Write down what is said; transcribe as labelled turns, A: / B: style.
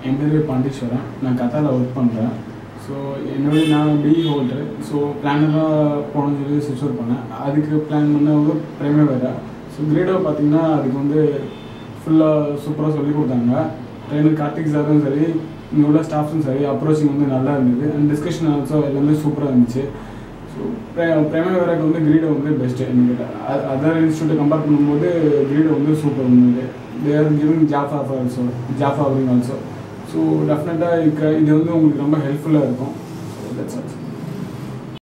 A: என் பேர் பாண்டீஸ்வரன் நான் கத்தாரில் ஒர்க் பண்ணுறேன் ஸோ என்னுடைய நான் பிஇ ஹோல்டர் ஸோ பிளானராக போகணும்னு சொல்லி சுவிச் பண்ணேன் அதுக்கு பிளான் பண்ணவங்க பிரேமே வேறு ஸோ கிரேடோ பார்த்தீங்கன்னா அதுக்கு வந்து ஃபுல்லாக சூப்பராக சொல்லி கொடுத்தாங்க ட்ரெயினர் கார்த்திக் சாரும் சரி இங்கே உள்ள ஸ்டாஃப்ஸும் சரி அப்ரோச்சிங் வந்து நல்லா இருந்தது அண்ட் டிஸ்கஷன் ஆல்சோ எல்லாமே சூப்பராக இருந்துச்சு ஸோ பிரேமே வேறாக்கு வந்து கிரீடோ வந்து பெஸ்ட்டு என்கிட்ட அதர் இன்ஸ்டியூட்டை கம்பேர் பண்ணும்போது கிரீடோ வந்து சூப்பர் இருந்தது தேர் கிவிங் ஜாஃப் ஆஃப் ஆல்சோ ஜாஃப் ஆஃபிங் ஆல்சோ ஸோ டெஃபினட்டாக இது வந்து உங்களுக்கு ரொம்ப ஹெல்ப்ஃபுல்லாக இருக்கும் ஸோ தட்ஸ் ஆல்சோ